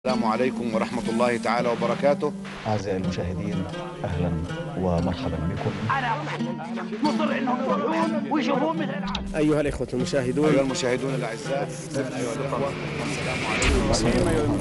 السلام عليكم ورحمة الله تعالى وبركاته أعزائي المشاهدين أهلا ومرحبا بكم مصر انهم يروحون ويشوفون مثل العالم أيها الإخوة المشاهدون أيها المشاهدون الأعزاء أيها الأخوة السلام عليكم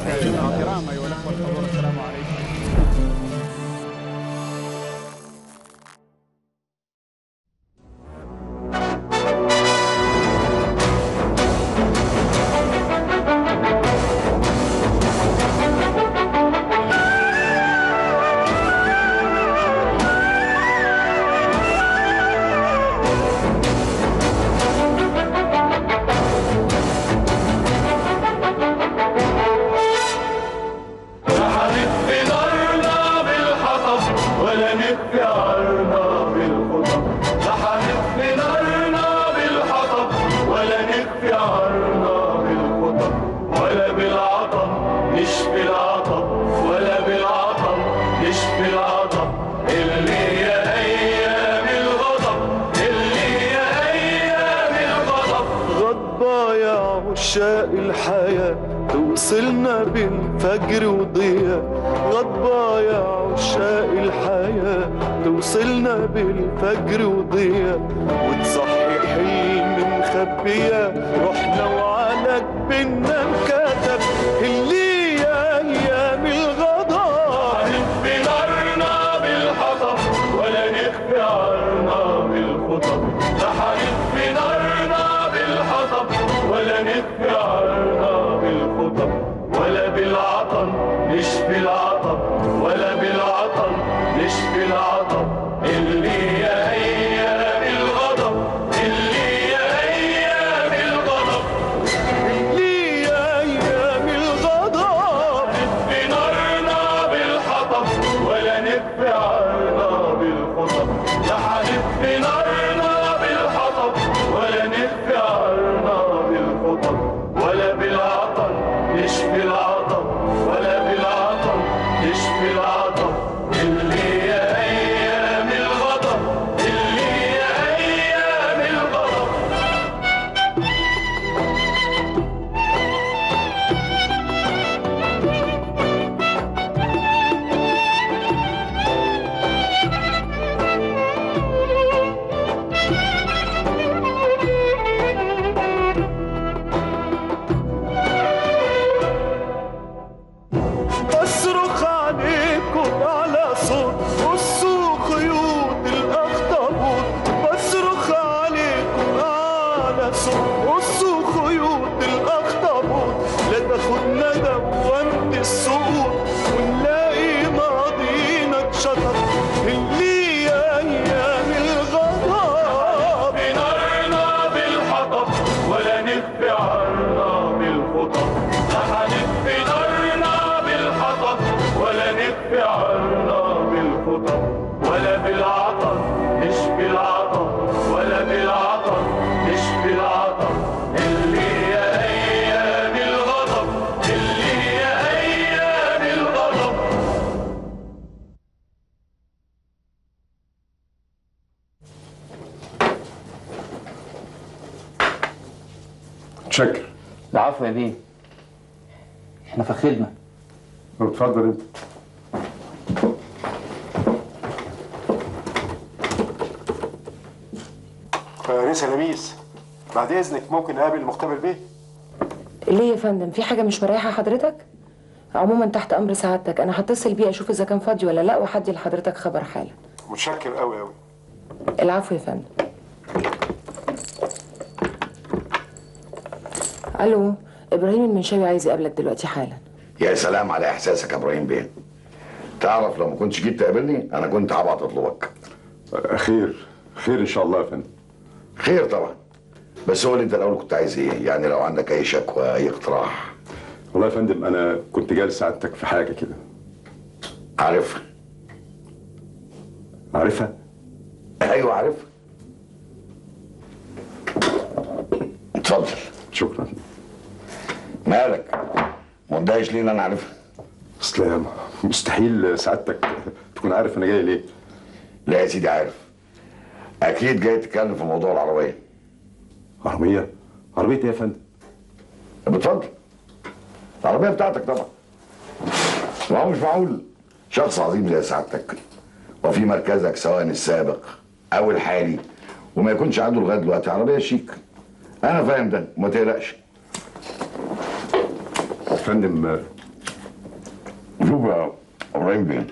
نحرق نارنا بالحطب ولا نخفي عارنا بالخطب نحرق نارنا بالحطب ولا نخفي عارنا بالخطب ولا بالعطب نشفي العطب ولا بالعطب نشفي العطب اللي يا ايام الغضب اللي يا ايام الغضب غضبة يا عشاق الحياة توصلنا بالفجر وضياء غضبة يا عشاق الحياة توصلنا بالفجر وضياء وتصحي حلم مخبية روحنا وعلى جبنا انكتب اللي يا ايام الغضب نخفي نارنا بالحطب ولا نخفي عارنا بالخطب لا هنخفي نارنا بالحطب ولا نخفي عارنا بالخطب ولا بالعطن نشفي العطب ولا بالعطن نشفي العطب اللي يا ايام الغضب اللي يا ايام الغضب اللي يا ايام الغضب نخفي نارنا بالحطب ولا نخفي عارنا بالخطب لا هنخفي نارنا بالحطب ولا نخفي عارنا بالخطب ولا بالعطن نشفي العطب ولا بالعطن نشفي العطب اللي يا ايام الغضب اللي يا ايام الغضب بصرخ عليكم على صوت قصوا خيوط الاخطبوط بصرخ عليكم على صوت قصوا خيوط الاخطبوط لا تاخدنا دوامة السقوط ونلاقي ماضينا اتشطب اللي يا ايام الغضب نارنا بالحطب ولا نخفي عارنا بالخطب لا هنخفي نارنا بالحطب ولا نخفي عارنا بالخطب ولا بالعطب نشفي العطب ولا بالعطب نشفي العطب اللي يا ايام الغضب اللي يا ايام الغضب شكر العفو يا بيه احنا في خدمة اتفضل انت فانسه لميس بعد اذنك ممكن اقابل المختبر بيه ليه يا فندم في حاجة مش مريحة حضرتك؟ عموما تحت أمر سعادتك أنا هتصل بيه أشوف إذا كان فاضي ولا لأ وهدي لحضرتك خبر حالا متشكر قوي قوي العفو يا فندم ألو إبراهيم المنشاوي عايز يقابلك دلوقتي حالا يا سلام على احساسك يا ابراهيم بيه تعرف لو ما كنتش جيت تقابلني انا كنت هبعت اطلبك خير خير ان شاء الله يا فندم خير طبعا بس قول لي انت الاول كنت عايز ايه يعني لو عندك اي شكوى اي اقتراح والله يا فندم انا كنت جالس سعادتك في حاجه كده عارفها عارفها ايوه عارفها اتفضل شكرا مالك مندهش ليه إن انا عارفها اصل مستحيل سعادتك تكون عارف انا جاي ليه لا يا سيدي عارف اكيد جاي تتكلم في موضوع العربيه عربيه عربيه ايه يا فندم بتفضل العربيه بتاعتك طبعا ما هو مش معقول شخص عظيم زي سعادتك وفي مركزك سواء السابق او الحالي وما يكونش عنده لغايه دلوقتي عربيه شيك انا فاهم ده وما تقلقش يا فندم شوف يا ابراهيم بيه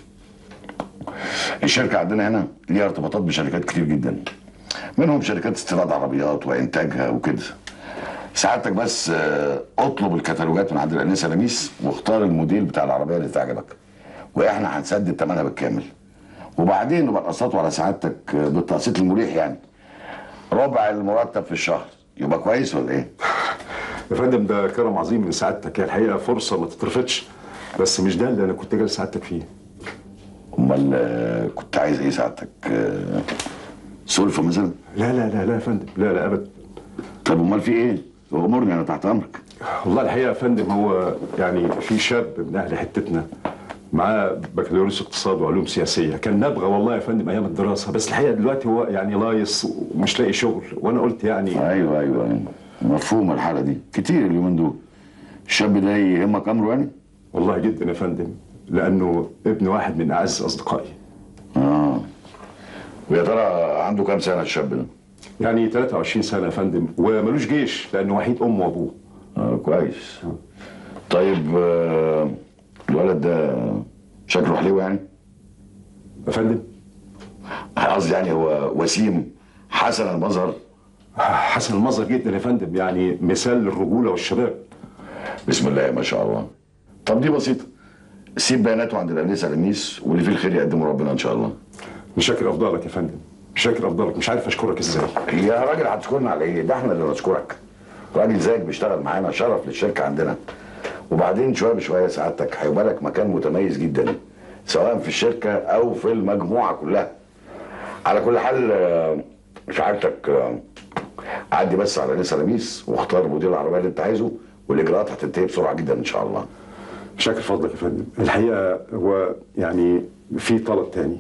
الشركه عندنا هنا ليها ارتباطات بشركات كتير جدا منهم شركات استيراد عربيات وانتاجها وكده سعادتك بس آه، اطلب الكتالوجات من عند الانسه لميس واختار الموديل بتاع العربيه اللي تعجبك واحنا هنسدد ثمنها بالكامل وبعدين نبقى نقسطه على سعادتك آه، بالتقسيط المريح يعني ربع المرتب في الشهر يبقى كويس ولا ايه؟ يا فندم ده كرم عظيم من سعادتك هي الحقيقه فرصه ما تترفضش بس مش ده اللي انا كنت جاي سعادتك فيه امال آه، كنت عايز ايه سعادتك؟ آه، سلفه مثلا؟ لا لا لا لا يا فندم لا لا ابدا طب امال في ايه؟ امرني انا تحت امرك والله الحقيقه يا فندم هو يعني في شاب من اهل حتتنا معاه بكالوريوس اقتصاد وعلوم سياسيه كان نبغى والله يا فندم ايام الدراسه بس الحقيقه دلوقتي هو يعني لايص ومش لاقي شغل وانا قلت يعني ايوه ايوه ايوه مفهوم الحاله دي كتير اليومين دول الشاب ده يهمك امره يعني؟ والله جدا يا فندم لانه ابن واحد من اعز اصدقائي اه ويا ترى عنده كام سنه الشاب ده؟ يعني 23 سنه يا فندم وملوش جيش لانه وحيد امه وابوه اه كويس طيب آه، الولد ده شكله حلو يعني؟ يا فندم قصدي يعني هو وسيم حسن المظهر حسن المظهر جدا يا فندم يعني مثال للرجوله والشباب بسم الله ما شاء الله طب دي بسيطه سيب بياناته عند الانسه لميس واللي فيه الخير يقدمه ربنا ان شاء الله مشاكر افضلك يا فندم مشاكر افضلك مش عارف اشكرك ازاي يا راجل هتشكرنا على ايه؟ ده احنا اللي نشكرك. راجل زيك بيشتغل معانا شرف للشركه عندنا. وبعدين شويه بشويه سعادتك هيبقى لك مكان متميز جدا سواء في الشركه او في المجموعه كلها. على كل حال آه، سعادتك آه، عدي بس على نسا لميس واختار مدير العربيه اللي انت عايزه والاجراءات هتنتهي بسرعه جدا ان شاء الله. مشاكر فضلك يا فندم الحقيقه هو يعني في طلب تاني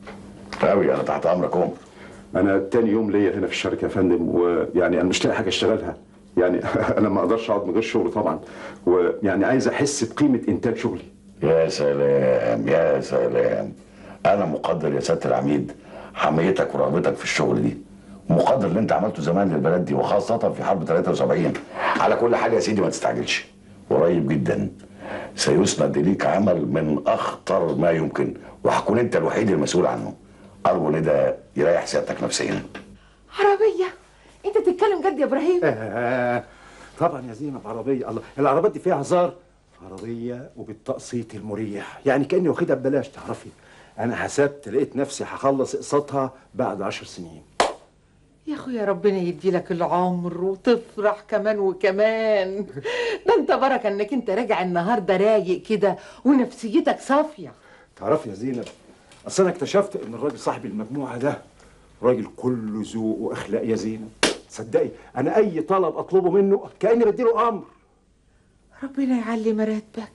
قوي انا تحت امرك اهو انا تاني يوم ليا هنا في الشركه يا فندم ويعني انا مش لاقي حاجه اشتغلها يعني انا ما اقدرش اقعد من غير شغل طبعا ويعني عايز احس بقيمه انتاج شغلي يا سلام يا سلام انا مقدر يا سياده العميد حميتك ورغبتك في الشغل دي مقدر اللي انت عملته زمان للبلد دي وخاصه في حرب 73 على كل حال يا سيدي ما تستعجلش قريب جدا سيسند ليك عمل من اخطر ما يمكن وهكون انت الوحيد المسؤول عنه ارجو ان ده يريح سيادتك نفسيا عربيه انت بتتكلم جد يا ابراهيم آه طبعا يا زينب عربية الله العربيات دي فيها هزار عربية وبالتقسيط المريح يعني كأني واخدها ببلاش تعرفي أنا حسبت لقيت نفسي هخلص اقساطها بعد عشر سنين يا اخويا ربنا يدي لك العمر وتفرح كمان وكمان ده انت بركه انك انت راجع النهارده رايق كده ونفسيتك صافيه تعرفي يا زينب أصل أنا اكتشفت إن الراجل صاحب المجموعة ده راجل كله ذوق وأخلاق يا زينب تصدقي أنا أي طلب أطلبه منه كأني بديله أمر ربنا يعلي مراتبك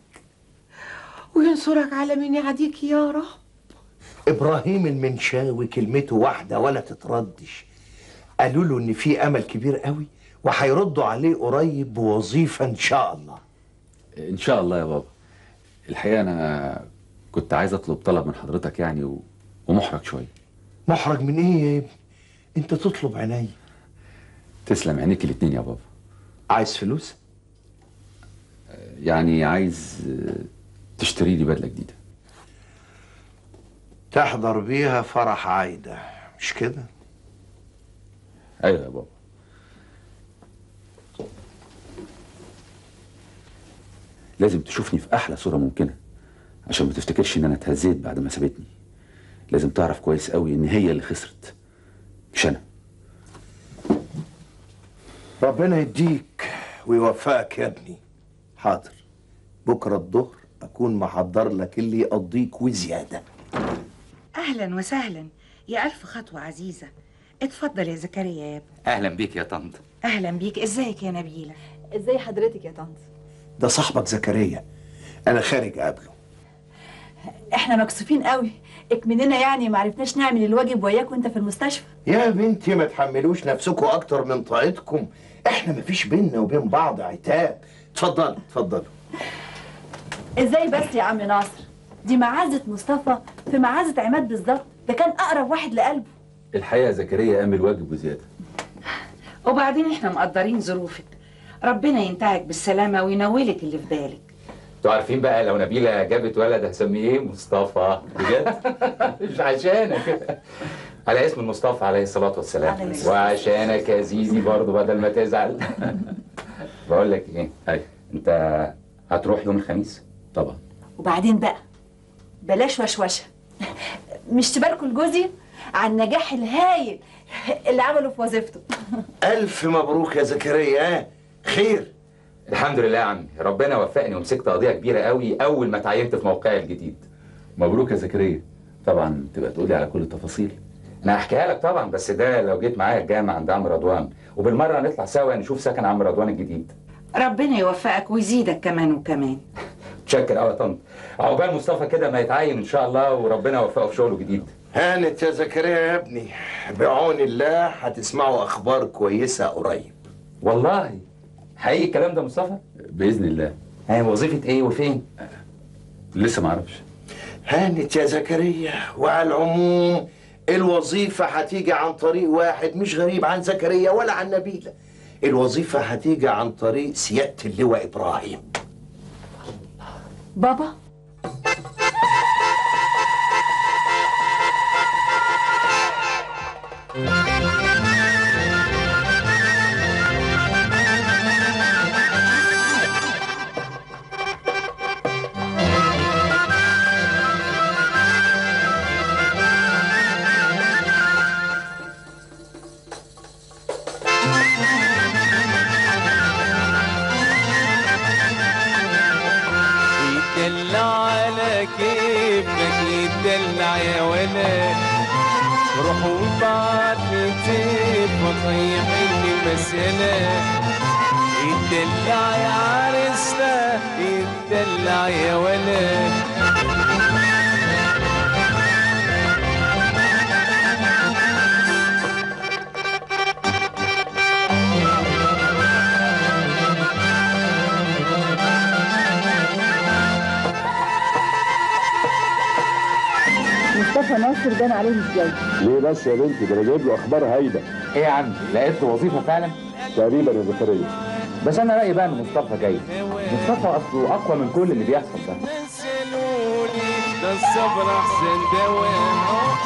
وينصرك على من يعاديك يا رب ابراهيم المنشاوي كلمته واحده ولا تتردش قالوا له ان في امل كبير قوي وهيردوا عليه قريب بوظيفه ان شاء الله ان شاء الله يا بابا الحقيقه انا كنت عايز اطلب طلب من حضرتك يعني و... ومحرج شويه محرج من ايه يا ابني انت تطلب عيني تسلم عينيك الاتنين يا بابا عايز فلوس يعني عايز آه، تشتري لي بدله جديده تحضر بيها فرح عايده مش كده ايوه يا بابا لازم تشوفني في احلى صوره ممكنه عشان ما تفتكرش ان انا اتهزيت بعد ما سابتني لازم تعرف كويس قوي ان هي اللي خسرت مش انا ربنا يديك ويوفقك يا ابني حاضر بكره الظهر اكون محضر لك اللي يقضيك وزياده اهلا وسهلا يا الف خطوه عزيزه اتفضل يا زكريا يا ابني اهلا بيك يا طنط اهلا بيك ازيك يا نبيله ازاي حضرتك يا طنط ده صاحبك زكريا انا خارج قبله احنا مكسوفين قوي اكمننا يعني ما عرفناش نعمل الواجب وياك وانت في المستشفى يا بنتي ما تحملوش نفسكم اكتر من طاقتكم احنا مفيش بينا وبين بعض عتاب اتفضلوا اتفضلوا ازاي بس يا عم ناصر دي معازة مصطفى في معازة عماد بالظبط ده كان اقرب واحد لقلبه الحقيقه زكريا قام الواجب وزياده وبعدين احنا مقدرين ظروفك ربنا ينتهك بالسلامة وينولك اللي في بالك انتوا عارفين بقى لو نبيلة جابت ولد هسميه ايه مصطفى بجد مش عشانك على اسم المصطفى عليه الصلاة والسلام وعشانك يا زيزي برضه بدل ما تزعل بقول لك ايه ايوه انت هتروح يوم الخميس طبعا وبعدين بقى بلاش وشوشه مش تباركوا لجوزي على النجاح الهايل اللي عمله في وظيفته ألف مبروك يا زكريا ها خير الحمد لله يا عمي ربنا وفقني ومسكت قضية كبيرة قوي أول ما اتعينت في موقعي الجديد مبروك يا زكريا طبعا تبقى تقولي على كل التفاصيل انا هحكيها لك طبعا بس ده لو جيت معايا الجامعة عند عم رضوان وبالمرة نطلع سوا نشوف سكن عم رضوان الجديد ربنا يوفقك ويزيدك كمان وكمان تشكر قوي يا طنط عقبال مصطفى كده ما يتعين ان شاء الله وربنا يوفقه في شغله جديد هانت يا زكريا يا ابني بعون الله هتسمعوا أخبار كويسة قريب والله حقيقي الكلام ده مصطفى باذن الله ها وظيفة ايه وفين لسه ما اعرفش هانت يا زكريا وعلى العموم الوظيفة هتيجي عن طريق واحد مش غريب عن زكريا ولا عن نبيلة الوظيفة هتيجي عن طريق سيادة اللواء إبراهيم بابا يدلع على كيفك يدلع يا ولد روحوا بعض نتيب وطيب المسألة يدلع يا عرسنا يدلع يا ولد مصطفى ناصر بان عليه ازاي ليه بس يا بنتي ده انا جايب له اخبار هايله ايه يا عم لقيت له وظيفة فعلا تقريبا يا زكريا بس انا رأيي بقى ان مصطفى جاي مصطفى اصله اقوى من كل اللي بيحصل ده سألوني ده الصبر احسن دواء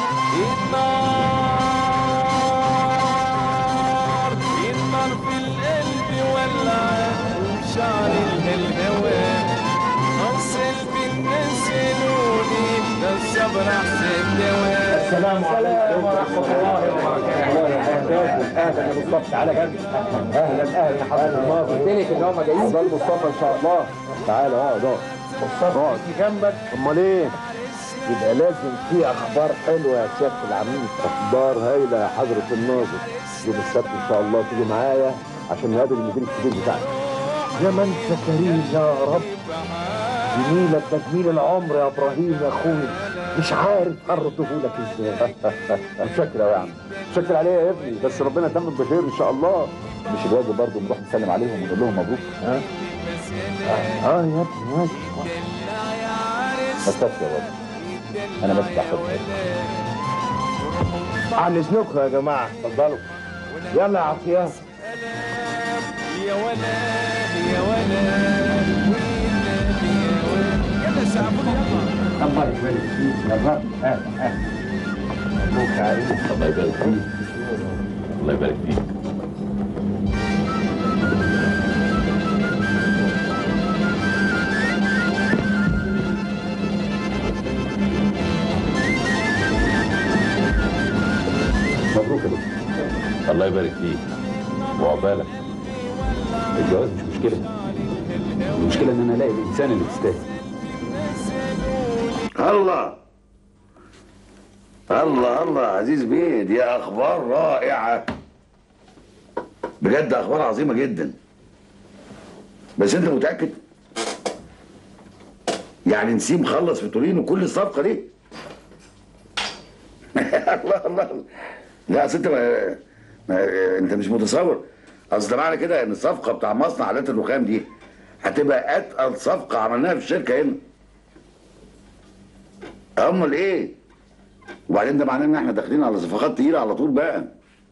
النار النار في القلب ولع وشعر الهوى اصل بالناس سألوني ده الصبر احسن دواء السلام عليكم ورحمة الله وبركاته أهلا يا مصطفى تعالى جنبي أهلا أهلا يا حضرتك الماضي قلت لك إن هم جايين ده مصطفى ان شاء الله تعالى اقعد اقعد مصطفى في جنبك امال ايه يبقى لازم في أخبار حلوة يا سيادة العميد اخبار هايله يا حضره الناظر يوم السبت ان شاء الله تيجي معايا عشان نقابل المدير الكبير بتاعنا يا من أنت كريم يا رب جميلك ده جميل العمر يا إبراهيم يا أخوي مش عارف أرده لك إزاي متشكر أوي يا عم متشكر عليه يا ابني بس ربنا يتمم بخير ان شاء الله مش الواجب برضه نروح نسلم عليهم ونقول لهم مبروك ها آه يا ابني ماشي استغفر يا رب انا بس بحب عن إذنكم يا جماعة اتفضلوا يلا يا عطيات يا ولد يا ولد والنبي يا ولد يلا سعبوني يلا الله يبارك فيك يا رب اهلا اهلا مبروك يا عريس الله يبارك فيك الله يبارك فيك مبروك يا دكتور الله يبارك فيك وعقبالك الجواز مش مشكله المشكله ان انا الاقي الانسان اللي تستاهل الله الله الله عزيز بيه دي اخبار رائعه بجد اخبار عظيمه جدا بس انت متاكد يعني نسيم خلص في تورينو كل الصفقه دي الله الله لا اصل انت ما... ما... انت مش متصور اصل ده معنى كده ان الصفقه بتاع مصنع آلات الرخام دي هتبقى اتقل صفقه عملناها في الشركه هنا امال ايه وبعدين ده معناه ان احنا داخلين على صفقات تقيله على طول بقى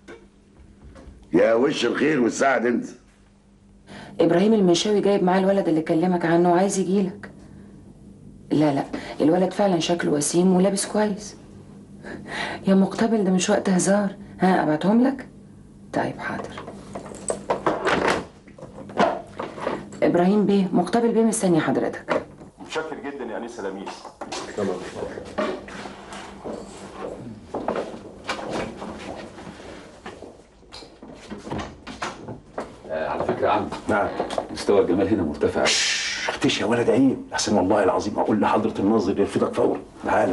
يا وش الخير والسعد انت ابراهيم المنشاوي جايب معاه الولد اللي كلمك عنه وعايز يجيلك لا لا الولد فعلا شكله وسيم ولابس كويس يا مقتبل ده مش وقت هزار ها ابعتهم لك طيب حاضر ابراهيم بيه مقتبل بيه مستني حضرتك متشكر جدا يا انسه لميس آه على فكره يا عم نعم مستوى الجمال هنا مرتفع اختش يا ولد عيب احسن والله العظيم اقول لحضره الناظر يرفدك فورا تعالى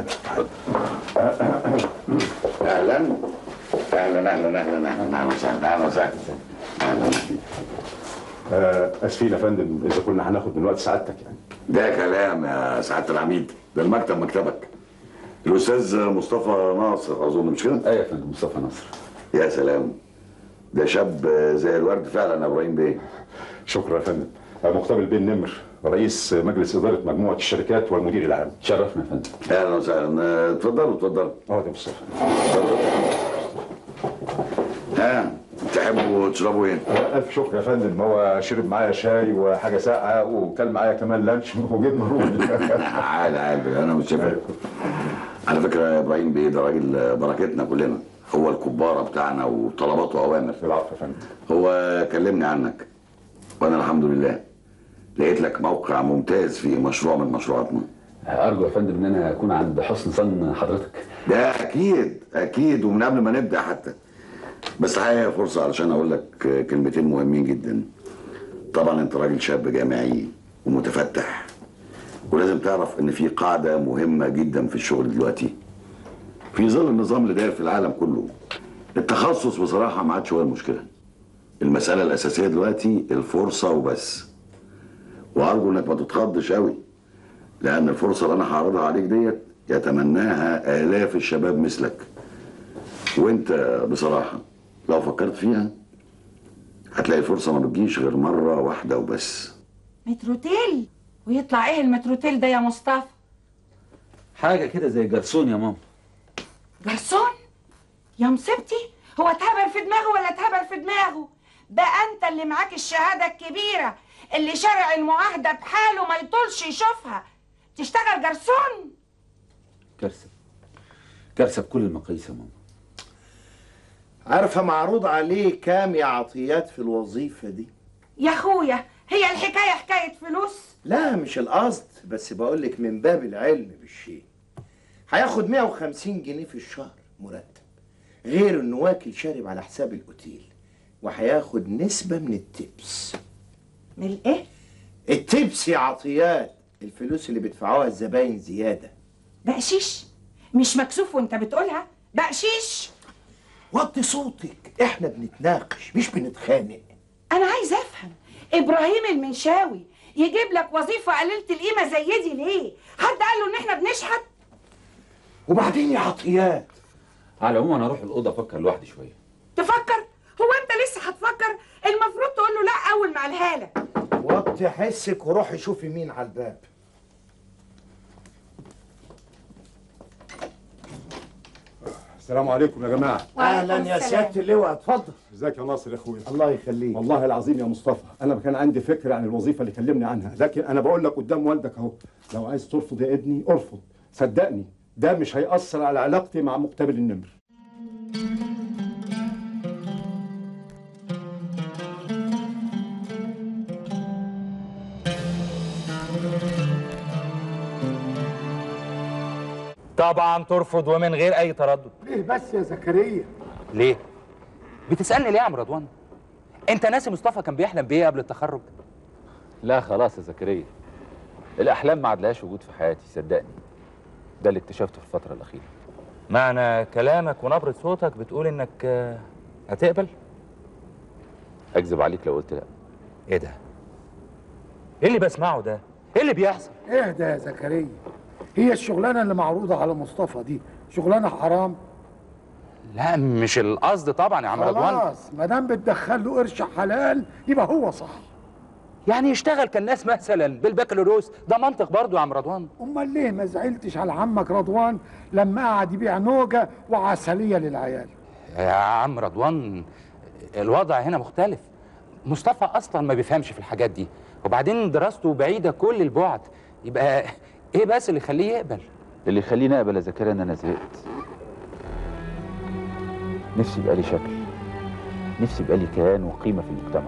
اهلا اهلا اهلا اهلا اهلا اهلا وسهلا اهلا وسهلا اهلا آه، اسفين يا فندم اذا كنا هناخد من وقت سعادتك يعني ده كلام يا سعاده العميد ده المكتب مكتبك الاستاذ مصطفى ناصر اظن مش كده؟ ايوه يا فندم مصطفى ناصر يا سلام ده شاب زي الورد فعلا يا ابراهيم بيه شكرا يا فندم آه، مقتبل بن نمر رئيس مجلس اداره مجموعه الشركات والمدير العام شرفنا يا فندم اهلا وسهلا آه، اتفضلوا اتفضلوا اه ده مصطفى ها تحبوا تشربوا ايه؟ الف شكر يا فندم هو شرب معايا شاي وحاجه ساقعه وكل معايا كمان لانش وجبنه رومي عادي عادي انا متشكر على فكره يا ابراهيم بيه ده راجل بركتنا كلنا هو الكباره بتاعنا وطلباته اوامر العفو يا فندم هو كلمني عنك وانا الحمد لله لقيت لك موقع ممتاز في مشروع من مشروعاتنا ارجو يا فندم ان انا اكون عند حسن ظن حضرتك ده اكيد اكيد ومن قبل ما نبدا حتى بس الحقيقه فرصه علشان اقول لك كلمتين مهمين جدا طبعا انت راجل شاب جامعي ومتفتح ولازم تعرف ان في قاعده مهمه جدا في الشغل دلوقتي في ظل النظام اللي داير في العالم كله التخصص بصراحه ما عادش هو المشكله المساله الاساسيه دلوقتي الفرصه وبس وارجو انك ما تتخضش قوي لان الفرصه اللي انا هعرضها عليك ديت يتمناها الاف الشباب مثلك وانت بصراحه لو فكرت فيها هتلاقي الفرصه ما بتجيش غير مره واحده وبس متروتيل ويطلع ايه المتروتيل ده يا مصطفى حاجه كده زي جرسون يا ماما جرسون يا مصيبتي هو اتهبل في دماغه ولا اتهبل في دماغه بقى انت اللي معاك الشهاده الكبيره اللي شرع المعاهده بحاله ما يطولش يشوفها تشتغل جرسون كارثه كارثه بكل المقاييس يا ماما عارفه معروض عليه كام يا عطيات في الوظيفه دي يا اخويا هي الحكايه حكايه فلوس لا مش القصد بس بقولك من باب العلم بالشيء هياخد 150 جنيه في الشهر مرتب غير انه واكل شارب على حساب الاوتيل وهياخد نسبة من التبس من الايه؟ التبس يا عطيات الفلوس اللي بيدفعوها الزباين زيادة بقشيش مش مكسوف وانت بتقولها بقشيش وطي صوتك احنا بنتناقش مش بنتخانق انا عايز افهم ابراهيم المنشاوي يجيب لك وظيفه قليله القيمه زي دي ليه حد قال له ان احنا بنشحت وبعدين يا عطيات على العموم انا اروح الاوضه افكر لوحدي شويه تفكر هو انت لسه هتفكر المفروض تقول له لا اول ما قالها لك وطي حسك وروحي شوفي مين على الباب السلام عليكم يا جماعه اهلا يا سياده اللواء اتفضل ازيك يا ناصر يا اخويا الله يخليك والله العظيم يا مصطفى انا كان عندي فكره عن الوظيفه اللي كلمني عنها لكن انا بقول لك قدام والدك اهو لو عايز ترفض يا ابني ارفض صدقني ده مش هيأثر على علاقتي مع مقتبل النمر طبعا ترفض ومن غير اي تردد ليه بس يا زكريا ليه بتسالني ليه يا عم رضوان انت ناسي مصطفى كان بيحلم بايه قبل التخرج لا خلاص يا زكريا الاحلام ما عادلهاش وجود في حياتي صدقني ده اللي اكتشفته في الفتره الاخيره معنى كلامك ونبره صوتك بتقول انك آه، هتقبل اكذب عليك لو قلت لا ايه ده ايه اللي بسمعه ده ايه اللي بيحصل اهدى يا زكريا هي الشغلانه اللي معروضه على مصطفى دي شغلانه حرام لا مش القصد طبعا يا عم رضوان خلاص ما دام بتدخل له قرش حلال يبقى هو صح يعني يشتغل كالناس مثلا بالبكالوريوس ده منطق برضه يا عم رضوان امال ليه ما زعلتش على عمك رضوان لما قعد يبيع نوجه وعسليه للعيال يا عم رضوان الوضع هنا مختلف مصطفى اصلا ما بيفهمش في الحاجات دي وبعدين دراسته بعيده كل البعد يبقى ايه بس اللي يخليه يقبل اللي يخليني اقبل يا زكريا ان انا زهقت نفسي يبقى لي شكل نفسي يبقى لي كيان وقيمه في المجتمع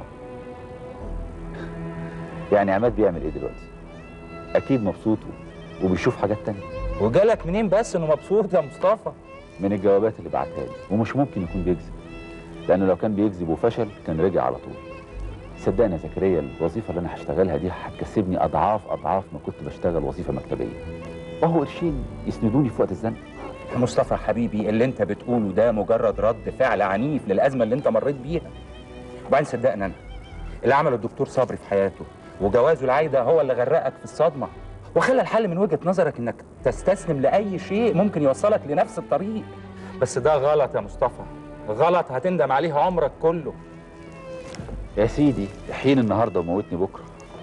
يعني عماد بيعمل ايه دلوقتي اكيد مبسوط وبيشوف حاجات تانية وجالك منين بس انه مبسوط يا مصطفى من الجوابات اللي بعتها لي ومش ممكن يكون بيكذب لانه لو كان بيكذب وفشل كان رجع على طول صدقني يا زكريا الوظيفه اللي انا هشتغلها دي هتكسبني اضعاف اضعاف ما كنت بشتغل وظيفه مكتبيه وهو قرشين يسندوني في وقت الزنقه يا مصطفى حبيبي اللي انت بتقوله ده مجرد رد فعل عنيف للازمه اللي انت مريت بيها وبعدين صدقني انا اللي عمله الدكتور صبري في حياته وجوازه العايده هو اللي غرقك في الصدمه وخلى الحل من وجهه نظرك انك تستسلم لاي شيء ممكن يوصلك لنفس الطريق بس ده غلط يا مصطفى غلط هتندم عليه عمرك كله يا سيدي حين النهارده وموتني بكره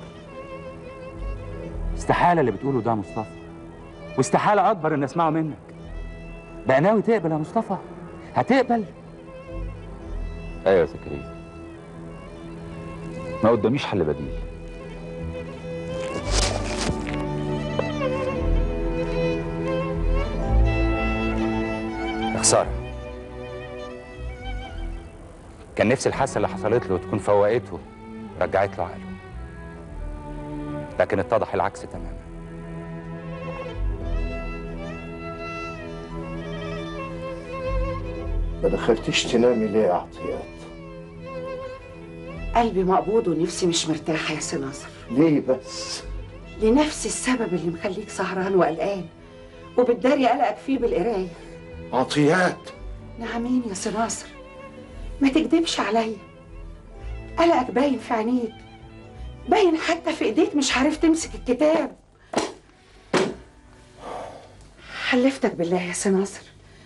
استحاله اللي بتقوله ده يا مصطفى واستحاله اكبر ان اسمعه منك بقى ناوي تقبل يا مصطفى هتقبل ايوه يا زكريا ما قداميش حل بديل يا خساره كان نفسي الحاسه اللي حصلت له تكون فوقته رجعت له عقله لكن اتضح العكس تماما ما دخلتيش تنامي ليه يا عطيات قلبي مقبوض ونفسي مش مرتاحة يا سي ناصر ليه بس لنفس السبب اللي مخليك سهران وقلقان وبتداري قلقك فيه بالقراية عطيات نعمين يا سي ناصر ما تكدبش عليا قلقك باين في عينيك باين حتى في ايديك مش عارف تمسك الكتاب حلفتك بالله يا سي ناصر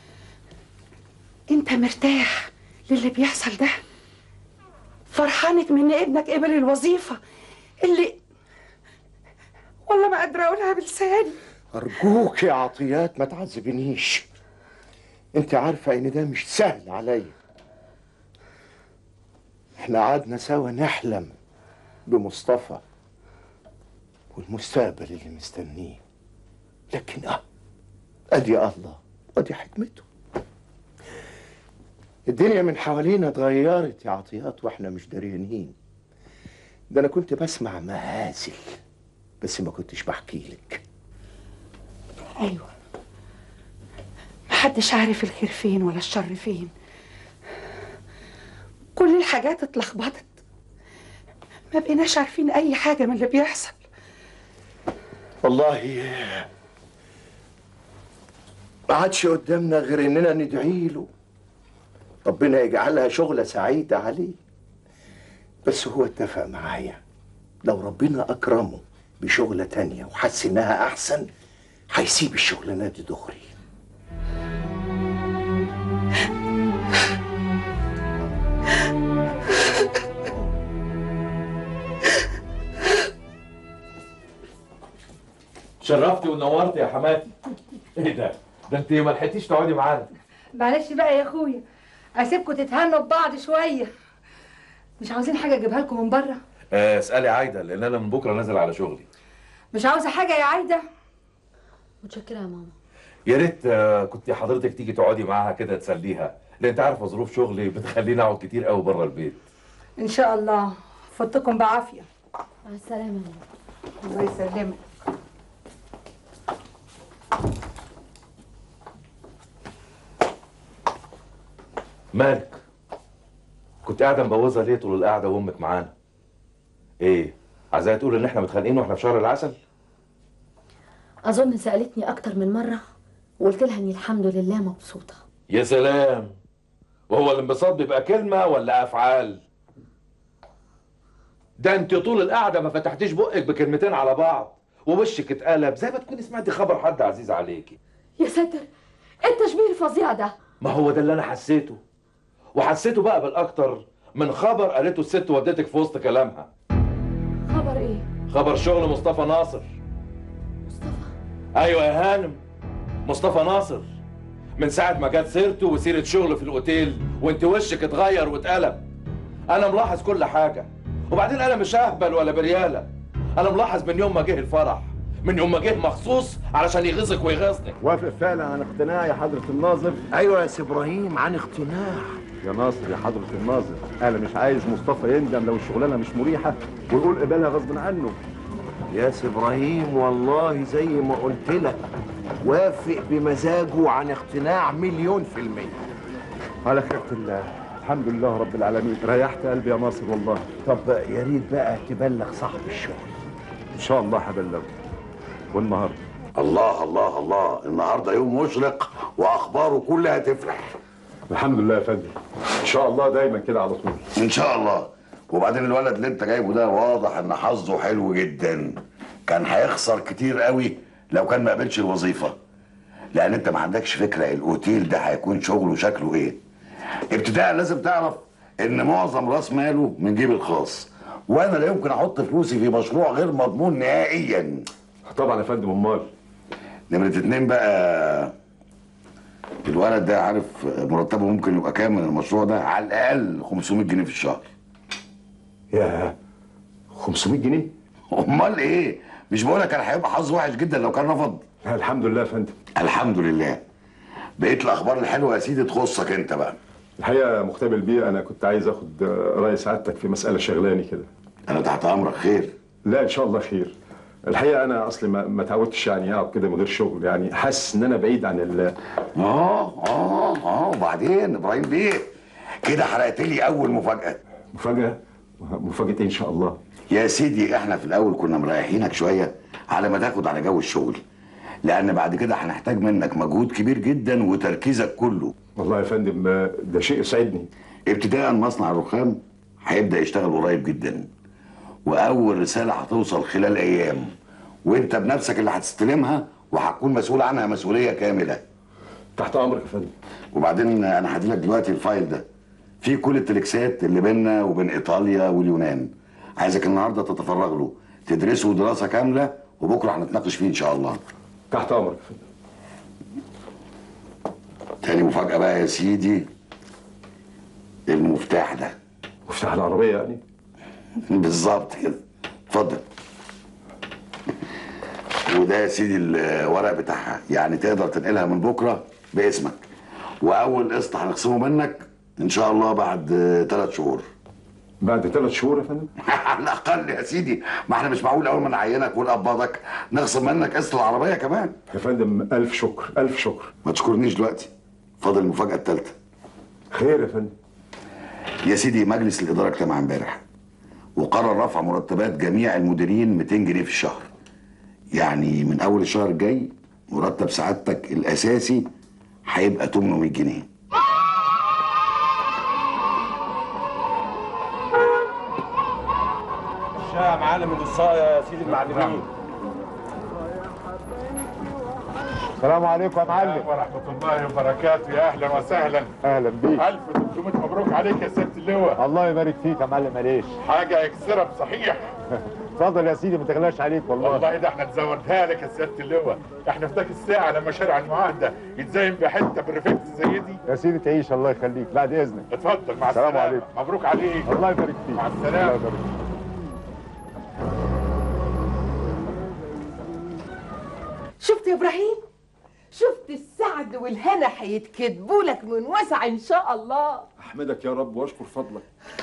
انت مرتاح للي بيحصل ده فرحانك من إن ابنك قبل الوظيفة اللي والله ما قادرة أقولها بلساني أرجوك يا عطيات ما تعذبنيش أنت عارفة إن ده مش سهل عليا إحنا قعدنا سوا نحلم بمصطفى والمستقبل اللي مستنيه لكن أه أدي الله وأدي حكمته الدنيا من حوالينا اتغيرت يا عطيات واحنا مش دريانين ده انا كنت بسمع مهازل بس ما كنتش بحكي لك أيوة محدش عارف الخير فين ولا الشر فين كل الحاجات اتلخبطت ما بقيناش عارفين أي حاجة من اللي بيحصل والله ما عادش قدامنا غير اننا ندعي له ربنا يجعلها شغلة سعيدة عليه بس هو اتفق معايا لو ربنا أكرمه بشغلة تانية وحس إنها أحسن هيسيب الشغلانة دي دغري شرفتي ونورتي يا حماتي ايه ده ده انت ما لحقتيش تقعدي معانا معلش بقى يا اخويا اسيبكم تتهنوا ببعض شويه مش عاوزين حاجه اجيبها لكم من بره آه، اسالي عايده لان انا من بكره نازل على شغلي مش عاوزه حاجه يا عايده متشكرة يا ماما يا ريت آه، كنت حضرتك تيجي تقعدي معاها كده تسليها لان انت عارفه ظروف شغلي بتخليني اقعد كتير قوي بره البيت ان شاء الله فوتكم بعافيه مع السلامة يا ماما الله يسلمك مالك كنت قاعده مبوظه ليه طول القعده وامك معانا ايه عايزاها تقول ان احنا متخانقين واحنا في شهر العسل أظن سألتني أكتر من مرة وقلت لها إني الحمد لله مبسوطة يا سلام وهو الانبساط بيبقى كلمه ولا افعال ده انت طول القعده ما فتحتيش بقك بكلمتين على بعض ووشك اتقلب زي ما تكوني سمعتي خبر حد عزيز عليكي يا ساتر إيه التشبيه الفظيع ده ما هو ده اللي انا حسيته وحسيته بقى بالاكتر من خبر قالته الست والدتك في وسط كلامها خبر خبر شغل مصطفى ناصر ايوه يا هانم مصطفى ناصر من ساعة ما جت سيرته وسيرة شغله في الأوتيل وانت وشك اتغير واتقلب أنا ملاحظ كل حاجة وبعدين أنا مش أهبل ولا بريالة أنا ملاحظ من يوم ما جه الفرح من يوم ما جه مخصوص علشان يغيظك ويغيظني وافق فعلا عن اقتناع يا حضرة الناظر ايوه يا سي ابراهيم عن اقتناع يا ناصر يا حضرة الناظر انا مش عايز مصطفى يندم لو الشغلانة مش مريحة ويقول قبلها غصب عنه يا سي ابراهيم والله زي ما قلت لك وافق بمزاجه عن اقتناع مليون في المية على خيرة الله الحمد لله رب العالمين ريحت قلبي يا ناصر والله طب يا ريت بقى تبلغ صاحب الشغل ان شاء الله هبلغه والنهارده الله الله الله النهارده يوم مشرق واخباره كلها تفرح الحمد لله يا فندم ان شاء الله دايما كده على طول ان شاء الله وبعدين الولد اللي انت جايبه ده واضح ان حظه حلو جدا كان هيخسر كتير قوي لو كان ما قبلش الوظيفه لان انت ما عندكش فكره الاوتيل ده هيكون شغله شكله ايه ابتداء لازم تعرف ان معظم راس ماله من جيبي الخاص وانا لا يمكن احط فلوسي في مشروع غير مضمون نهائيا طبعا يا فندم امال نمرة اتنين بقى الولد ده عارف مرتبه ممكن يبقى كام من المشروع ده على الاقل 500 جنيه في الشهر يا 500 جنيه امال ايه مش بقولك كان هيبقى حظ وحش جدا لو كان رفض الحمد لله يا فندم الحمد لله بقيت الاخبار الحلوه يا سيدي تخصك انت بقى الحقيقه مختبل بيه انا كنت عايز اخد راي سعادتك في مساله شغلاني كده انا تحت امرك خير لا ان شاء الله خير الحقيقه انا اصلي ما, ما تعودتش يعني اقعد كده من غير شغل يعني حاسس ان انا بعيد عن ال اه اه اه وبعدين ابراهيم بيه كده حرقت لي اول مفاجاه مفاجاه مفاجاه ايه ان شاء الله يا سيدي احنا في الاول كنا مريحينك شويه على ما تاخد على جو الشغل لان بعد كده هنحتاج منك مجهود كبير جدا وتركيزك كله والله يا فندم ده شيء يسعدني ابتداء مصنع الرخام هيبدا يشتغل قريب جدا واول رساله هتوصل خلال ايام وانت بنفسك اللي هتستلمها وهتكون مسؤول عنها مسؤوليه كامله تحت امرك يا فندم وبعدين انا هديلك دلوقتي الفايل ده فيه كل التلكسات اللي بيننا وبين ايطاليا واليونان عايزك النهارده تتفرغ له تدرسه دراسه كامله وبكره هنتناقش فيه ان شاء الله تحت امرك يا فندم تاني مفاجاه بقى يا سيدي المفتاح ده مفتاح العربيه يعني بالظبط كده اتفضل وده يا سيدي الورق بتاعها يعني تقدر تنقلها من بكره باسمك واول قسط هنخصمه منك ان شاء الله بعد ثلاث شهور بعد ثلاث شهور يا فندم على الاقل يا سيدي ما احنا مش معقول اول ما نعينك ونقبضك نخصم منك قسط العربيه كمان يا فندم الف شكر الف شكر ما تشكرنيش دلوقتي فاضل المفاجاه الثالثه خير يا فندم يا سيدي مجلس الاداره اجتمع امبارح وقرر رفع مرتبات جميع المديرين 200 جنيه في الشهر يعني من اول الشهر الجاي مرتب سعادتك الاساسي هيبقى 800 جنيه الشاي يا معلم الوصاية يا سيدي المعلمين السلام عليكم يا معلم ورحمة الله وبركاته يا أهلا وسهلا اهلا بيك ألف 300 مبروك عليك يا سيادة اللواء الله يبارك فيك يا معلم معلش حاجة يكسرها بصحيح اتفضل يا سيدي ما تغلاش عليك والله والله ده احنا نزودها لك يا سيادة اللواء احنا في ذاك الساعة لما شارع المعاهدة يتزين بحتة بريفكت زي دي يا سيدي تعيش الله يخليك بعد اذنك اتفضل مع السلام السلامة عليكم. مبروك عليك الله يبارك فيك مع الله السلامة يبارك فيك شفت يا ابراهيم شفت السعد والهنا هيتكتبوا لك من وسع ان شاء الله احمدك يا رب واشكر فضلك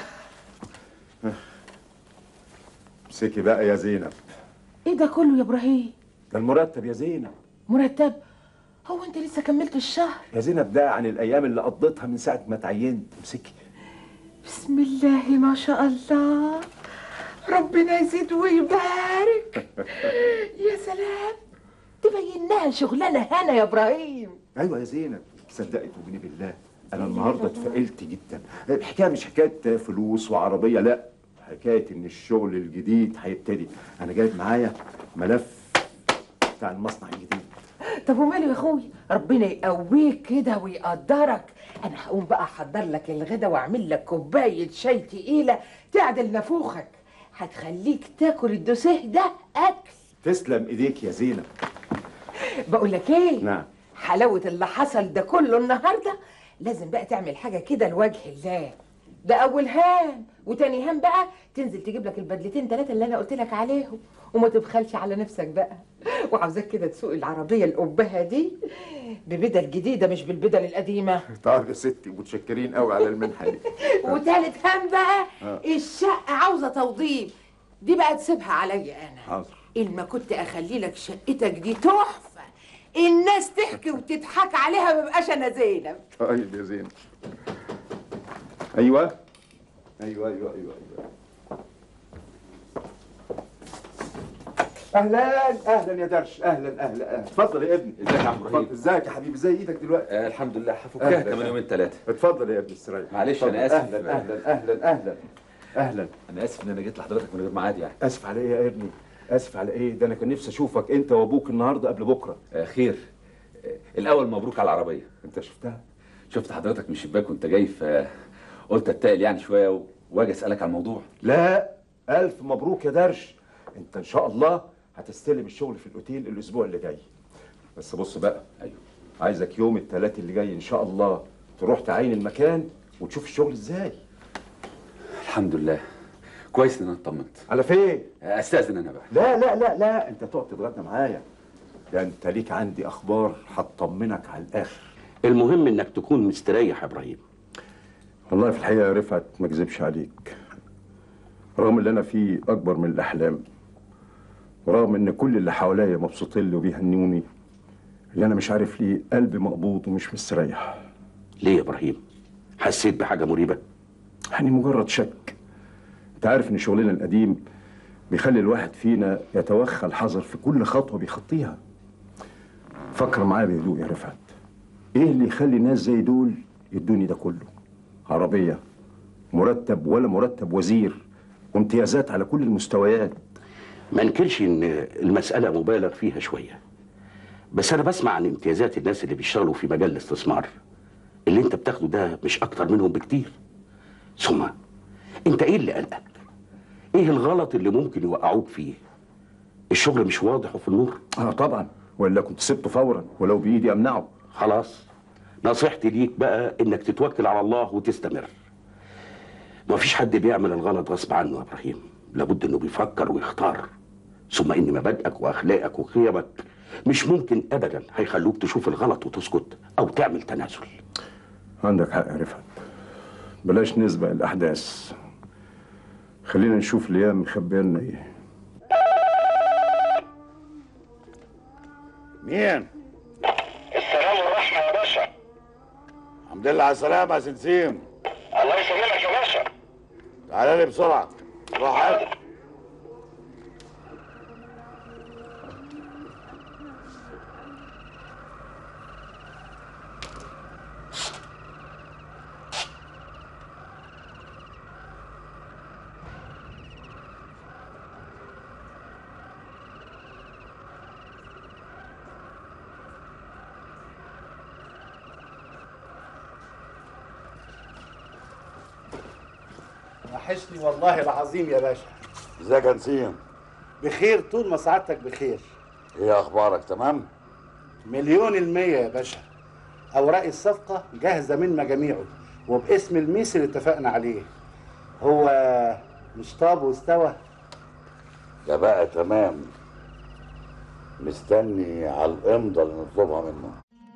امسكي بقى يا زينب ايه ده كله يا ابراهيم ده المرتب يا زينب مرتب هو انت لسه كملت الشهر يا زينب ده عن الايام اللي قضيتها من ساعه ما تعينت امسكي بسم الله ما شاء الله ربنا يزيد ويبارك يا سلام تبينها شغلانه هنا يا ابراهيم ايوه يا زينب صدقت وبني بالله انا النهارده اتفائلت جدا الحكايه مش حكايه فلوس وعربيه لا حكايه ان الشغل الجديد هيبتدي انا جايب معايا ملف بتاع المصنع الجديد طب وماله يا اخويا ربنا يقويك كده ويقدرك انا هقوم بقى احضر لك الغدا واعمل لك كوبايه شاي تقيله تعدل نافوخك هتخليك تاكل الدوسيه ده اكل تسلم ايديك يا زينب بقول لك ايه نعم حلاوه اللي حصل ده كله النهارده لازم بقى تعمل حاجه كده لوجه الله ده اول هام وتاني هام بقى تنزل تجيب لك البدلتين ثلاثه اللي انا قلت لك عليهم وما تبخلش على نفسك بقى وعاوزاك كده تسوق العربيه القبها دي ببدل جديده مش بالبدل القديمه طيب يا ستي متشكرين قوي على المنحه دي وتالت هام بقى آه. الشقه عاوزه توضيب دي بقى تسيبها عليا انا حاضر إن ما كنت أخلي لك شقتك دي تحفة الناس تحكي وتضحك عليها ما بقاش أنا زينب طيب يا زينب ايوه ايوه ايوه ايوه ايوه اهلا اهلا يا درش اهلا اهلا اهلا اتفضل يا ابني ازيك يا عم ابراهيم ازيك يا حبيبي ازي ايدك دلوقتي آه الحمد لله هفكها أهلا. كمان يومين ثلاثه اتفضل يا ابني استريح معلش اتفضل. انا اسف اهلا اهلا اهلا اهلا اهلا انا اسف ان انا جيت لحضرتك من غير ميعاد يعني اسف على ايه يا ابني اسف على ايه ده انا كان نفسي اشوفك انت وابوك النهارده قبل بكره آه خير آه الاول مبروك على العربيه انت شفتها شفت حضرتك من الشباك وانت جاي فقلت اتقل يعني شويه و- واجي اسالك على الموضوع لا الف مبروك يا درش انت ان شاء الله هتستلم الشغل في الاوتيل الاسبوع اللي جاي بس بص بقى ايوه عايزك يوم الثلاث اللي جاي ان شاء الله تروح تعاين المكان وتشوف الشغل ازاي الحمد لله كويس ان انا اطمنت على فين آه استاذن انا بقى لا لا لا لا انت تقعد تتغدى معايا ده انت ليك عندي اخبار هتطمنك على الاخر المهم انك تكون مستريح يا ابراهيم والله في الحقيقه يا رفعت ما اكذبش عليك رغم اللي انا فيه اكبر من الاحلام ورغم ان كل اللي حواليا مبسوطين لي وبيهنوني اللي انا مش عارف ليه قلبي مقبوض ومش مستريح ليه يا ابراهيم حسيت بحاجه مريبه يعني مجرد شك انت عارف ان شغلنا القديم بيخلي الواحد فينا يتوخى الحذر في كل خطوه بيخطيها فكر معايا بهدوء يا رفعت ايه اللي يخلي ناس زي دول يدوني ده كله عربيه مرتب ولا مرتب وزير وامتيازات على كل المستويات ما انكرش ان المساله مبالغ فيها شويه بس انا بسمع عن امتيازات الناس اللي بيشتغلوا في مجال الاستثمار اللي انت بتاخده ده مش اكتر منهم بكتير ثم انت ايه اللي قلقك ايه الغلط اللي ممكن يوقعوك فيه الشغل مش واضح وفي النور اه طبعا ولا كنت سبته فورا ولو بايدي امنعه خلاص نصيحتي ليك بقى انك تتوكل على الله وتستمر مفيش حد بيعمل الغلط غصب عنه يا ابراهيم لابد انه بيفكر ويختار ثم ان مبادئك واخلاقك وقيمك مش ممكن ابدا هيخلوك تشوف الغلط وتسكت او تعمل تنازل عندك حق يا رفعت بلاش نسبق الاحداث خلينا نشوف الايام مخبيه لنا ايه مين؟ السلام والرحمة يا باشا الحمد لله على السلامة يا سنسيم الله يسلمك يا باشا تعالى لي بسرعة روح حاجة وحشني والله العظيم يا باشا ازيك يا نسيم؟ بخير طول ما سعادتك بخير ايه اخبارك تمام؟ مليون المية يا باشا أوراق الصفقة جاهزة من مجاميعه وباسم الميس اللي اتفقنا عليه هو مش طاب واستوى ده بقى تمام مستني على الامضة اللي نطلبها منه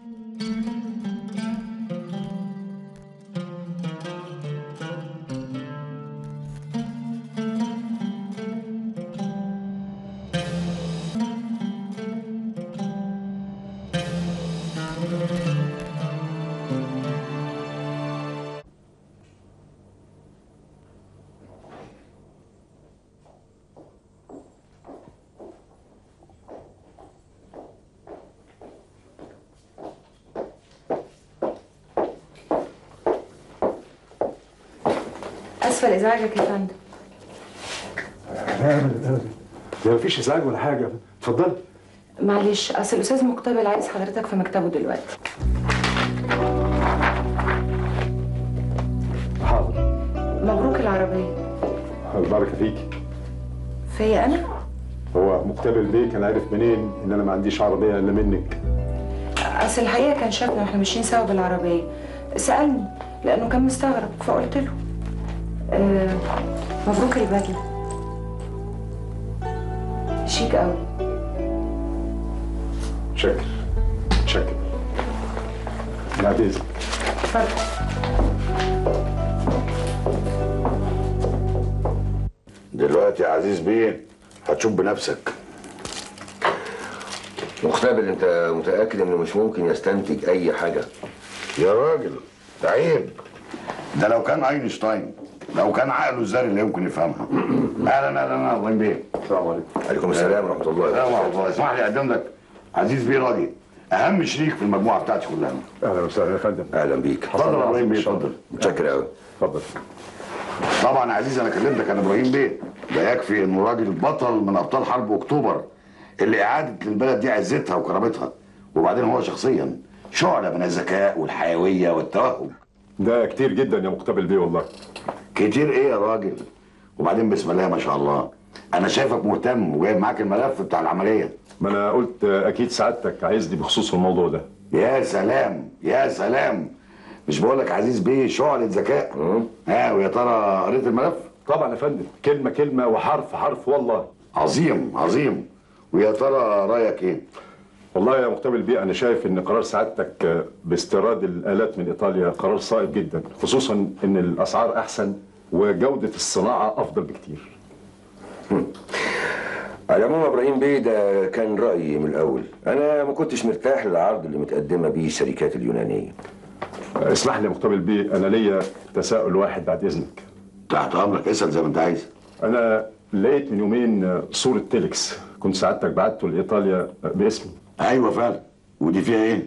اسفل ازعاجك يا فندم لا ابدا ابدا ده مفيش ازعاج ولا حاجه اتفضلي معلش اصل الاستاذ مقتبل عايز حضرتك في مكتبه دلوقتي حاضر مبروك العربيه البركه فيكي فيا انا هو مقتبل بيه كان عارف منين ان انا ما عنديش عربيه الا منك اصل الحقيقه كان شافنا واحنا ماشيين سوا بالعربيه سالني لانه كان مستغرب فقلت له آه مبروك البدله شيك قوي شكر شكر بعد اذنك اتفضل دلوقتي يا عزيز بيه هتشوف بنفسك مختبر انت متاكد انه مش ممكن يستنتج اي حاجه يا راجل ده عيب ده لو كان اينشتاين لو كان عقله الذري اللي يمكن يفهمها اهلا اهلا اهلا ابراهيم بيه السلام عليكم عليكم السلام ورحمه الله السلام ورحمه الله اسمح لي اقدم لك عزيز بيه راجل اهم شريك في المجموعه بتاعتي كلها اهلا وسهلا يا فندم اهلا بيك اتفضل يا ابراهيم بيه اتفضل متشكر قوي اتفضل طبعا يا عزيز انا كلمتك انا ابراهيم بيه ده يكفي انه راجل بطل من ابطال حرب اكتوبر اللي اعادت للبلد دي عزتها وكرامتها وبعدين هو شخصيا شعله من الذكاء والحيويه والتوهج ده كتير جدا يا مقتبل بيه والله كتير ايه يا راجل وبعدين بسم الله ما شاء الله انا شايفك مهتم وجايب معاك الملف بتاع العمليه ما انا قلت اكيد سعادتك عايزني بخصوص الموضوع ده يا سلام يا سلام مش بقول لك عزيز بيه شعله ذكاء ها ويا ترى قريت الملف طبعا يا فندم كلمه كلمه وحرف حرف والله عظيم عظيم ويا ترى رايك ايه والله يا مقتبل بيه انا شايف ان قرار سعادتك باستيراد الالات من ايطاليا قرار صائب جدا خصوصا ان الاسعار احسن وجوده الصناعه افضل بكتير على العموم يا ابراهيم بيه ده كان رايي من الاول انا ما كنتش مرتاح للعرض اللي متقدمه بيه الشركات اليونانيه اسمح لي يا مقتبل بيه انا ليا تساؤل واحد بعد اذنك تحت امرك اسال زي ما انت عايز انا لقيت من يومين صوره تيلكس كنت سعادتك بعته لايطاليا باسمي ايوه فعلا ودي فيها ايه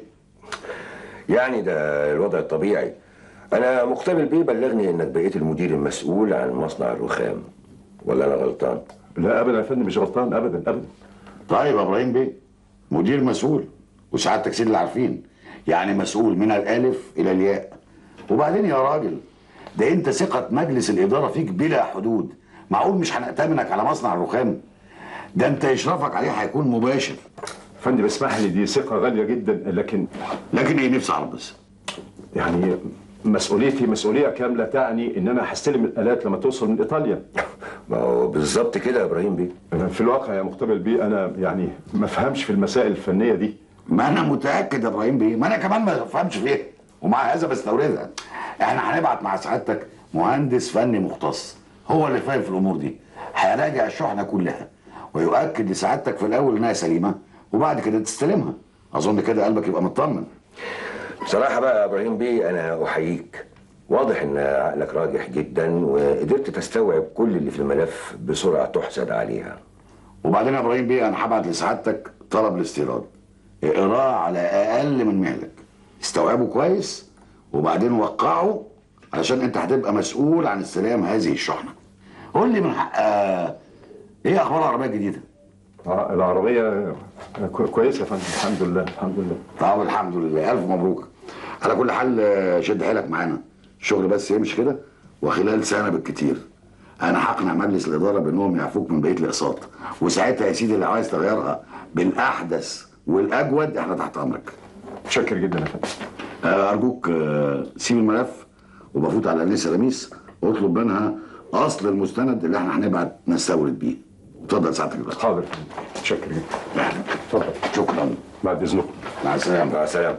يعني ده الوضع الطبيعي انا مقتبل بيه بلغني انك بقيت المدير المسؤول عن مصنع الرخام ولا انا غلطان لا ابدا يا فندم مش غلطان ابدا ابدا طيب يا ابراهيم بيه مدير مسؤول وسعادتك سيد اللي عارفين يعني مسؤول من الالف الى الياء وبعدين يا راجل ده انت ثقه مجلس الاداره فيك بلا حدود معقول مش هنأتمنك على مصنع الرخام ده انت اشرافك عليه هيكون مباشر فندم اسمح لي دي ثقه غاليه جدا لكن لكن ايه نفسي اعرف بس يعني مسؤوليتي مسؤوليه كامله تعني ان انا هستلم الالات لما توصل من ايطاليا ما هو بالظبط كده يا ابراهيم بيه في الواقع يا مقتبل بيه انا يعني ما فهمش في المسائل الفنيه دي ما انا متاكد يا ابراهيم بيه ما انا كمان ما بفهمش فيها ومع هذا بستوردها احنا هنبعت مع سعادتك مهندس فني مختص هو اللي فاهم في الامور دي هيراجع الشحنه كلها ويؤكد لسعادتك في الاول انها سليمه وبعد كده تستلمها اظن كده قلبك يبقى مطمن بصراحه بقى يا ابراهيم بيه انا احييك واضح ان عقلك راجح جدا وقدرت تستوعب كل اللي في الملف بسرعه تحسد عليها وبعدين يا ابراهيم بيه انا هبعت لسعادتك طلب الاستيراد اقراه على اقل من مهلك استوعبه كويس وبعدين وقعه علشان انت هتبقى مسؤول عن استلام هذه الشحنه قول لي من حق آه، ايه اخبار العربيه الجديده اه العربيه كو- كويسه يا فندم الحمد لله الحمد لله طب الحمد لله الف مبروك على كل حال آه، شد حيلك معانا الشغل بس يمشي كده وخلال سنه بالكتير انا هقنع مجلس الاداره بانهم يعفوك من بقيه الاقساط وساعتها يا سيدي لو عايز تغيرها بالاحدث والاجود احنا تحت امرك متشكر جدا يا فندم آه، ارجوك آه، سيب الملف وبفوت على انسه لميس واطلب منها اصل المستند اللي احنا هنبعت نستورد بيه اتفضل سعادتك دلوقتي حاضر متشكر جدا اتفضل شكرا بعد اذنكم مع السلامه مع السلامه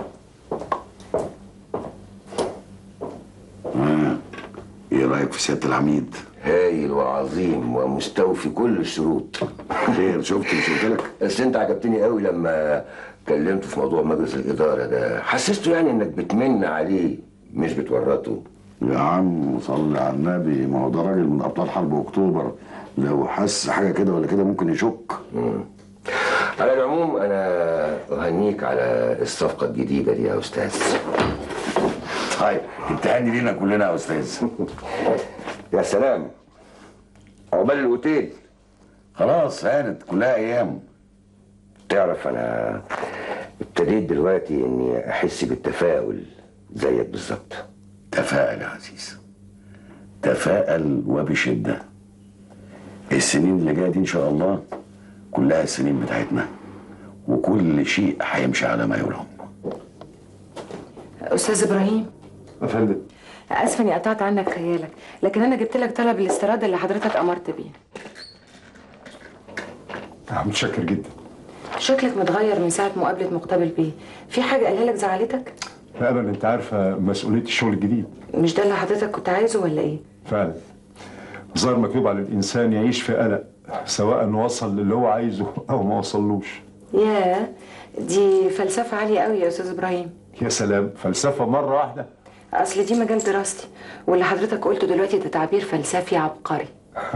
آه. ايه رايك في سياده العميد هايل وعظيم ومستوفي كل الشروط خير شفت مش قلت لك بس انت عجبتني قوي لما كلمته في موضوع مجلس الاداره ده حسسته يعني انك بتمن عليه مش بتورطه يا عم صل على النبي ما هو ده راجل من ابطال حرب اكتوبر لو حس حاجه كده ولا كده ممكن يشك على العموم انا اهنيك على الصفقه الجديده دي يا استاذ طيب التهاني لينا كلنا يا استاذ يا سلام عقبال الاوتيل خلاص هانت كلها ايام تعرف انا ابتديت دلوقتي اني احس بالتفاؤل زيك بالظبط تفائل يا عزيز تفائل وبشده السنين اللي جايه دي ان شاء الله كلها السنين بتاعتنا وكل شيء هيمشي على ما يرام استاذ ابراهيم يا فندم اسفه اني قطعت عنك خيالك لكن انا جبت لك طلب الاستيراد اللي حضرتك امرت بيه متشكر جدا شكلك متغير من ساعه مقابله مقتبل بيه في حاجه قالها لك زعلتك لا ابدا انت عارفه مسؤوليه الشغل الجديد مش ده اللي حضرتك كنت عايزه ولا ايه فعلا ظهر مكتوب على الانسان يعيش في قلق سواء وصل للي هو عايزه او ما وصلوش ياه دي فلسفه عاليه قوي يا استاذ ابراهيم يا سلام فلسفه مره واحده اصل دي مجال دراستي واللي حضرتك قلته دلوقتي ده تعبير فلسفي عبقري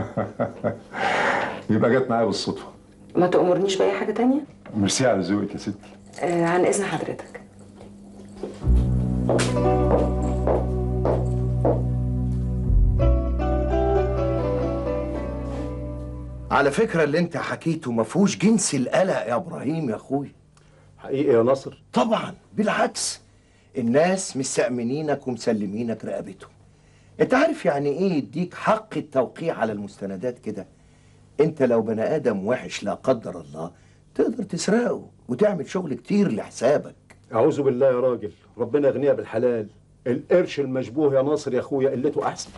يبقى جت معايا بالصدفه ما تأمرنيش بأي حاجة تانية ميرسي على ذوقك يا ستي آه عن إذن حضرتك على فكرة اللي انت حكيته ما فيهوش جنس القلق يا ابراهيم يا اخوي حقيقي يا ناصر طبعا بالعكس الناس مستأمنينك ومسلمينك رقبتهم انت عارف يعني ايه يديك حق التوقيع على المستندات كده انت لو بني ادم وحش لا قدر الله تقدر تسرقه وتعمل شغل كتير لحسابك اعوذ بالله يا راجل ربنا يغنيها بالحلال القرش المشبوه يا ناصر يا اخويا قلته احسن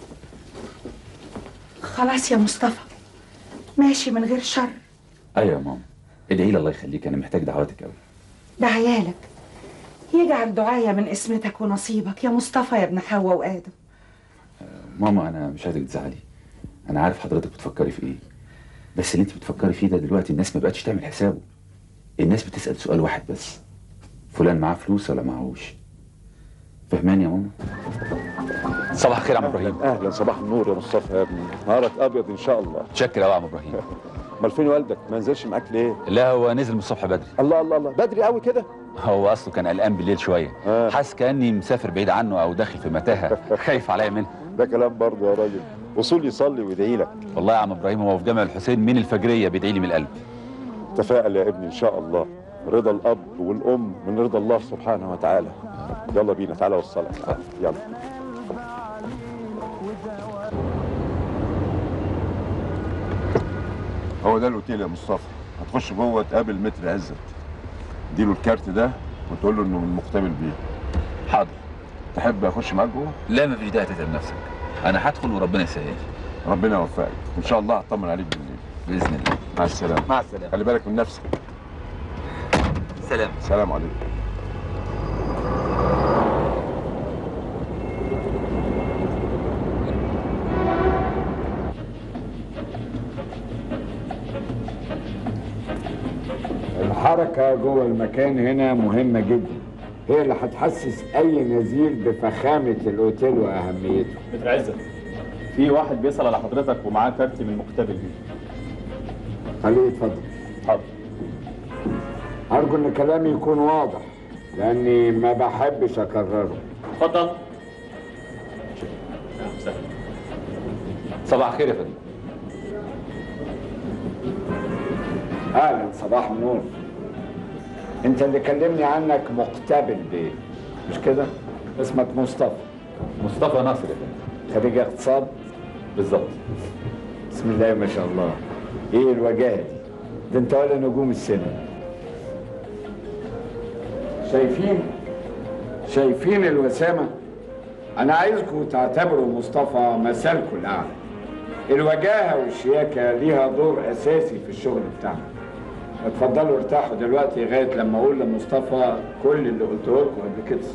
خلاص يا مصطفى ماشي من غير شر ايوه يا ماما ادعي لي الله يخليك انا محتاج دعواتك قوي ده عيالك يجعل دعاية من اسمتك ونصيبك يا مصطفى يا ابن حواء وآدم ماما انا مش عايزك تزعلي انا عارف حضرتك بتفكري في ايه بس اللي انت بتفكري فيه ده دلوقتي الناس ما بقتش تعمل حسابه الناس بتسال سؤال واحد بس فلان معاه فلوس ولا معهوش فهماني يا ماما صباح الخير يا عم ابراهيم اهلا صباح النور يا مصطفى يا ابني نهارك ابيض ان شاء الله شكرا قوي يا عم ابراهيم امال فين والدك ما نزلش معاك ليه لا هو نزل من الصبح بدري الله الله الله بدري قوي كده هو اصله كان قلقان بالليل شويه حاسس كاني مسافر بعيد عنه او داخل في متاهه خايف عليا منه ده كلام برضه يا راجل وصول يصلي ويدعي لك والله يا عم ابراهيم هو في جامع الحسين من الفجريه بيدعي لي من القلب تفائل يا ابني ان شاء الله رضا الاب والام من رضا الله سبحانه وتعالى يلا بينا تعالى وصلك يلا هو ده الاوتيل يا مصطفى هتخش جوه تقابل متر عزت اديله الكارت ده وتقول له انه من مقتبل بيه حاضر تحب اخش معاك جوه لا ما فيش داعي تتعب نفسك انا هدخل وربنا يسهل ربنا يوفقك وان شاء الله هطمن عليك بالليل باذن الله مع السلامه مع السلامه خلي بالك من نفسك سلام سلام عليكم الحركة جوه المكان هنا مهمة جدا هي اللي هتحسس أي نزير بفخامة الأوتيل وأهميته متر عزت في واحد بيسأل على حضرتك ومعاه كارت من المقتبل بيه خليه يتفضل حاضر أرجو إن كلامي يكون واضح لأني ما بحبش أكرره اتفضل صباح الخير يا فندم أهلا صباح النور أنت اللي كلمني عنك مقتبل بيه مش كده؟ اسمك مصطفى مصطفى ناصر يا فندم خريج اقتصاد؟ بالظبط بسم الله ما شاء الله ايه الوجاهه دي؟ ده انت ولا نجوم السينما شايفين شايفين الوسامه انا عايزكم تعتبروا مصطفى مثلكم الاعلى الوجاهه والشياكه ليها دور اساسي في الشغل بتاعنا اتفضلوا ارتاحوا دلوقتي لغايه لما اقول لمصطفى كل اللي قلته لكم قبل كده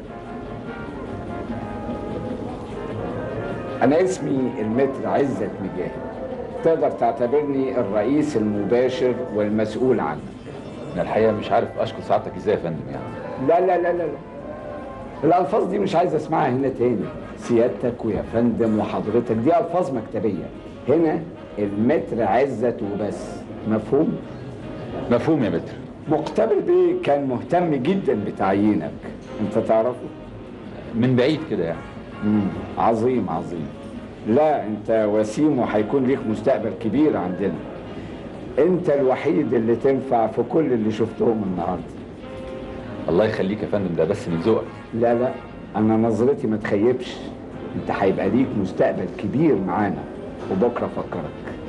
انا اسمي المتر عزت مجاهد تقدر تعتبرني الرئيس المباشر والمسؤول عنك انا الحقيقه مش عارف اشكر سعادتك ازاي يا فندم يعني لا لا لا لا لا الالفاظ دي مش عايز اسمعها هنا تاني سيادتك ويا فندم وحضرتك دي الفاظ مكتبيه هنا المتر عزت وبس مفهوم مفهوم يا متر مقتبل بيه كان مهتم جدا بتعيينك انت تعرفه من بعيد كده يعني مم. عظيم عظيم لا انت وسيم وهيكون ليك مستقبل كبير عندنا انت الوحيد اللي تنفع في كل اللي شفتهم النهارده الله يخليك يا فندم ده بس من ذوقك لا لا انا نظرتي ما تخيبش انت هيبقى ليك مستقبل كبير معانا وبكره افكرك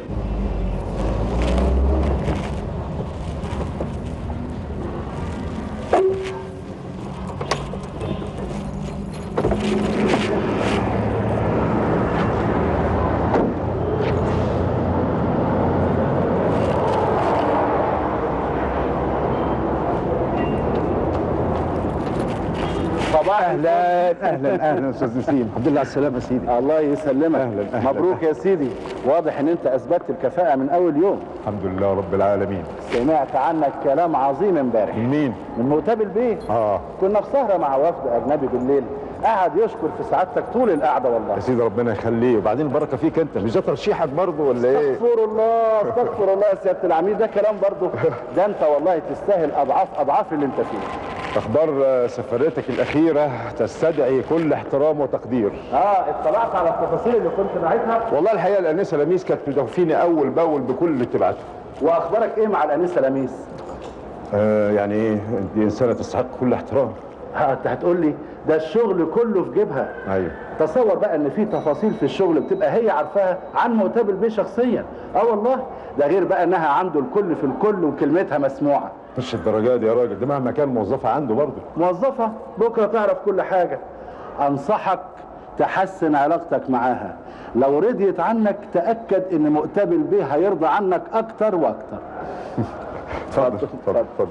صباح اهلا اهلا اهلا استاذ نسيم الحمد لله على السلامه يا سيدي الله يسلمك أهلاً، أهلاً. مبروك يا سيدي واضح ان انت اثبتت الكفاءه من اول يوم الحمد لله رب العالمين سمعت عنك كلام عظيم امبارح مين من مقتبل بيه اه كنا في سهره مع وفد اجنبي بالليل قعد يشكر في سعادتك طول القعده والله يا سيدي ربنا يخليه وبعدين البركه فيك انت مش ده ترشيحك برضه ولا ايه استغفر الله استغفر الله يا سياده العميد ده كلام برضه ده انت والله تستاهل اضعاف اضعاف اللي انت فيه اخبار آه، سفريتك الاخيره تستدعي كل احترام وتقدير اه اطلعت على التفاصيل اللي كنت باعتها والله الحقيقه الانسه لميس كانت مدوفيني اول باول بكل اللي بتبعته واخبارك ايه مع الانسه لميس آه يعني ايه دي انسانه تستحق كل احترام ها انت هتقول لي ده الشغل كله في جيبها ايوه تصور بقى ان في تفاصيل في الشغل بتبقى هي عارفاها عن مقتبل بيه شخصيا اه والله ده غير بقى انها عنده الكل في الكل وكلمتها مسموعه مش الدرجات دي يا راجل ده مهما كان موظفه عنده برضه موظفه بكره تعرف كل حاجه انصحك تحسن علاقتك معاها لو رضيت عنك تاكد ان مقتبل بيه هيرضى عنك اكتر واكتر اتفضل اتفضل اتفضل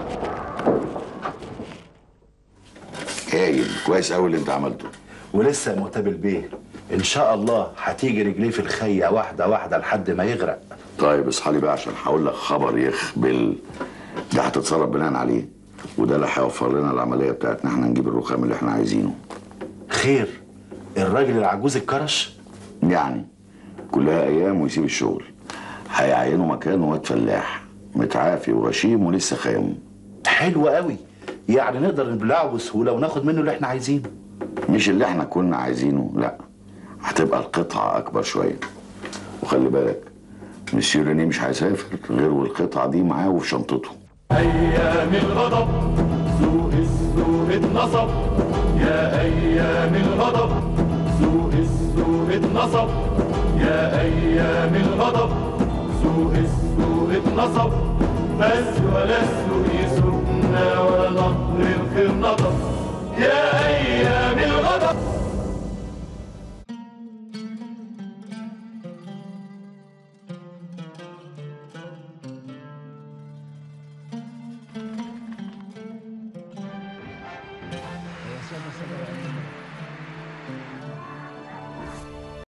هايل كويس قوي اللي انت عملته ولسه مقتبل بيه ان شاء الله هتيجي رجليه في الخيه واحده واحده لحد ما يغرق طيب اصحى لي بقى عشان هقول لك خبر يخبل ده هتتصرف بناء عليه وده اللي هيوفر لنا العمليه بتاعتنا احنا نجيب الرخام اللي احنا عايزينه خير الراجل العجوز الكرش يعني كلها ايام ويسيب الشغل هيعينوا مكانه واد فلاح متعافي وغشيم ولسه خام حلو قوي يعني نقدر نبلعه بسهوله وناخد منه اللي احنا عايزينه مش اللي احنا كنا عايزينه لا هتبقى القطعه اكبر شويه وخلي بالك مسيو ريني مش هيسافر غير والقطعه دي معاه وفي شنطته أيام الغضب سوق السوق اتنصب يا أيام الغضب سوق السوق اتنصب يا أيام الغضب سوق السوق اتنصب بس ولا السوق يسوقنا ولا نهر الخير نضب يا أيام الغضب